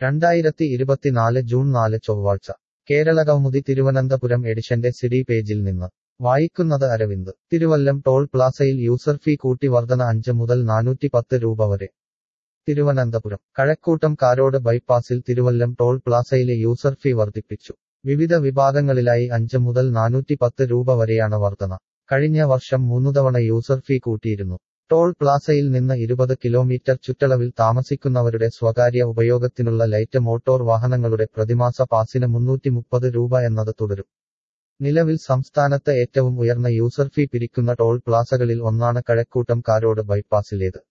രണ്ടായിരത്തി ഇരുപത്തിനാല് ജൂൺ നാല് ചൊവ്വാഴ്ച കേരളകൗമുദി തിരുവനന്തപുരം എഡിഷന്റെ സിഡി പേജിൽ നിന്ന് വായിക്കുന്നത് അരവിന്ദ് തിരുവല്ലം ടോൾ പ്ലാസയിൽ യൂസർ ഫീ കൂട്ടി വർധന അഞ്ച് മുതൽ നാനൂറ്റി പത്ത് രൂപ വരെ തിരുവനന്തപുരം കഴക്കൂട്ടം കാരോട് ബൈപ്പാസിൽ തിരുവല്ലം ടോൾ പ്ലാസയിലെ യൂസർ ഫീ വർദ്ധിപ്പിച്ചു വിവിധ വിഭാഗങ്ങളിലായി അഞ്ച് മുതൽ നാനൂറ്റി പത്ത് രൂപ വരെയാണ് വർധന കഴിഞ്ഞ വർഷം മൂന്നുതവണ യൂസർ ഫീ കൂട്ടിയിരുന്നു ടോൾ പ്ലാസയിൽ നിന്ന് ഇരുപത് കിലോമീറ്റർ ചുറ്റളവിൽ താമസിക്കുന്നവരുടെ സ്വകാര്യ ഉപയോഗത്തിനുള്ള ലൈറ്റ് മോട്ടോർ വാഹനങ്ങളുടെ പ്രതിമാസ പാസിന് മുന്നൂറ്റി മുപ്പത് രൂപ എന്നത് തുടരും നിലവിൽ സംസ്ഥാനത്ത് ഏറ്റവും ഉയർന്ന യൂസർ ഫീ പിരിക്കുന്ന ടോൾ പ്ലാസകളിൽ ഒന്നാണ് കഴക്കൂട്ടം കാരോട് ബൈപ്പാസിലേത്